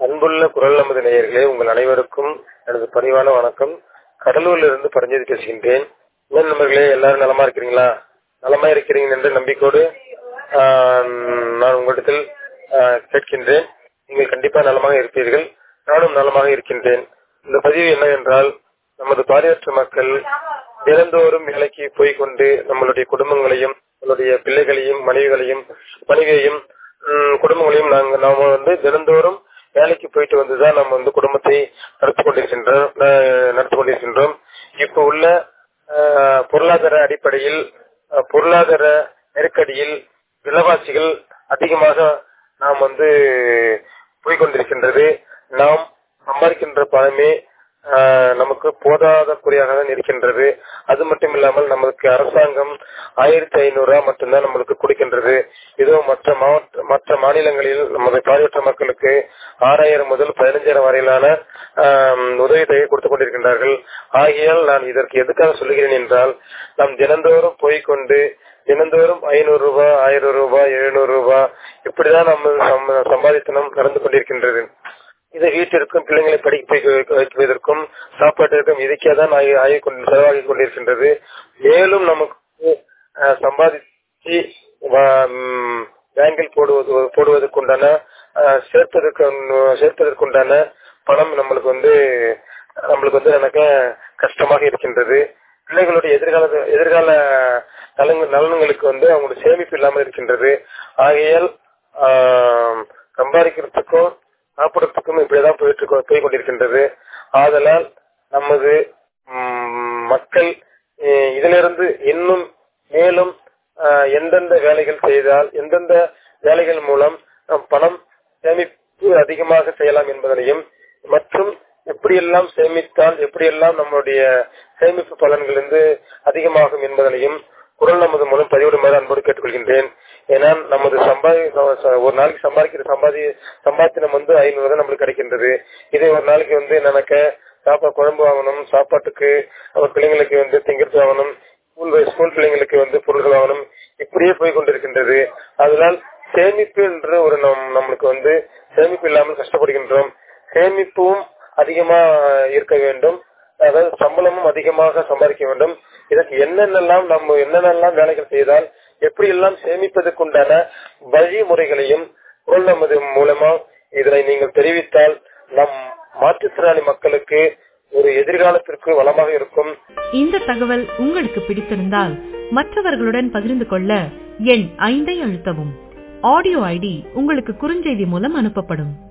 அன்புள்ள குரல் நமது நேயர்களே உங்கள் அனைவருக்கும் எனது பணிவான வணக்கம் கடலூர்ல இருந்து பரஞ்சோதி பேசுகின்றேன் என்ன நண்பர்களே எல்லாரும் நலமா இருக்கிறீங்களா நலமா இருக்கிறீங்க என்ற நம்பிக்கையோடு ஆஹ், நான் உங்களிடத்தில் ஆஹ், கேட்கின்றேன் நீங்கள் கண்டிப்பா நலமாக இருப்பீர்கள் நானும் நலமாக இருக்கின்றேன் இந்த பதிவு என்னவென்றால் நமது பாரியாற்று மக்கள் தினந்தோறும் வேலைக்கு போய் கொண்டு நம்மளுடைய குடும்பங்களையும் நம்மளுடைய பிள்ளைகளையும் மனைவிகளையும் மனைவியையும் ம், குடும்பங்களையும் நாங்க நாம வந்து தினந்தோறும் வேலைக்கு போயிட்டு வந்துதான் நம்ம வந்து குடும்பத்தை நடத்தி கொண்டிருக்கின்றோம் அஹ், நடத்தி கொண்டிருக்கின்றோம் இப்ப உள்ள அஹ், பொருளாதார அடிப்படையில் அஹ், பொருளாதார நெருக்கடியில் விலைவாசிகள் அதிகமாக நாம் வந்து போய்கொண்டிருக்கின்றது நாம் சம்பாதிக்கின்ற பணமே ஆஹ், நமக்கு போதாத குறையாக தான் இருக்கின்றது அது மட்டும் இல்லாமல் நமக்கு அரசாங்கம் ஆயிரத்தி ஐநூறு ரூபாய் மட்டும்தான் நம்மளுக்கு கொடுக்கின்றது இதோ மற்ற மாவட்ட மற்ற மாநிலங்களில் நமது பார்வையற்ற மக்களுக்கு ஆறாயிரம் முதல் பதினஞ்சாயிரம் வரையிலான ஆஹ், உதவித்தொகை கொடுத்துக் கொண்டிருக்கின்றார்கள் ஆகையால் நான் இதற்கு எதுக்காக சொல்லுகிறேன் என்றால் நாம் தினந்தோறும் போய்கொண்டு தினந்தோறும் ஐநூறு ரூபாய் ஆயிரம் ரூபாய் எழுநூறு ரூபாய் இப்படிதான் நம்ம சம்ப- சம்பாதித்தனம் நடந்து கொண்டிருக்கின்றது இது வீட்டிற்கும் பிள்ளைங்களை படிக்க வைக்க- வைப்பதற்கும் சாப்பாட்டிற்கும் இதுக்கே தான் ஆகி ஆகி கொண்டு செலவாகி கொண்டிருக்கின்றது மேலும் நமக்கு அஹ், சம்பாதிச்சு வ- ம், பேங்கில் போடுவது போடுவதற்குண்டான அஹ், சேர்ப்பதற்கு சேர்ப்பதற்குண்டான பணம் நம்மளுக்கு வந்து நம்மளுக்கு வந்து எனக்கு கஷ்டமாக இருக்கின்றது பிள்ளைகளுடைய எதிர்கால எதிர்கால நலன் நலன்களுக்கு வந்து அவங்களுடைய சேமிப்பு இல்லாமல் இருக்கின்றது ஆகையால் ஆஹ், சம்பாதிக்கிறதுக்கும் சாப்பிடறதுக்கும் இப்படிதான் போயிட்டு இருக்கோ- போய் கொண்டிருக்கின்றது ஆதலால் நமது ம், மக்கள் அஹ், இதிலிருந்து இன்னும் மேலும் அஹ், எந்தெந்த வேலைகள் செய்தால் எந்தெந்த வேலைகள் மூலம் நம் பணம் சேமிப்பு அதிகமாக செய்யலாம் என்பதனையும் மற்றும் எப்படியெல்லாம் சேமித்தால் எப்படியெல்லாம் நம்முடைய சேமிப்பு பலன்கள் வந்து அதிகமாகும் என்பதனையும் குரல் நமது மூலம் பதிவிடுமாறு அன்போடு கேட்டுக்கொள்கின்றேன் ஏன்னா நமது சம்பாதி ஒரு நாளைக்கு சம்பாதிக்கிற சம்பாதி சம்பாத்தினம் வந்து ஐநூறு தான் நம்மளுக்கு கிடைக்கின்றது இதே ஒரு நாளைக்கு வந்து நமக்கு சாப்பாடு குழம்பு வாங்கணும் சாப்பாட்டுக்கு அவர் பிள்ளைங்களுக்கு வந்து திங்கிறது வாங்கணும் ஸ்கூல் ஸ்கூல் பிள்ளைங்களுக்கு வந்து பொருட்கள் வாங்கணும் இப்படியே போய் கொண்டிருக்கின்றது அதனால் சேமிப்பு என்ற ஒரு நம் நம்மளுக்கு வந்து சேமிப்பு இல்லாமல் கஷ்டப்படுகின்றோம் சேமிப்பும் அதிகமா இருக்க வேண்டும் அதாவது சம்பளமும் அதிகமாக சம்பாதிக்க வேண்டும் இதற்கு என்னென்னலாம் நம்ம என்னென்னலாம் வேலைகள் செய்தால் எப்படி எல்லாம் சேமிப்பதற்குண்டான வழிமுறைகளையும் குரல் நமது மூலமா இதனை நீங்கள் தெரிவித்தால் நம் மாற்றுத்திறனாளி மக்களுக்கு ஒரு எதிர்காலத்திற்கு வளமாக இருக்கும் இந்த தகவல் உங்களுக்கு பிடித்திருந்தால் மற்றவர்களுடன் பகிர்ந்து கொள்ள எண் ஐந்தை அழுத்தவும் ஆடியோ ஐடி உங்களுக்கு குறுஞ்செய்தி மூலம் அனுப்பப்படும்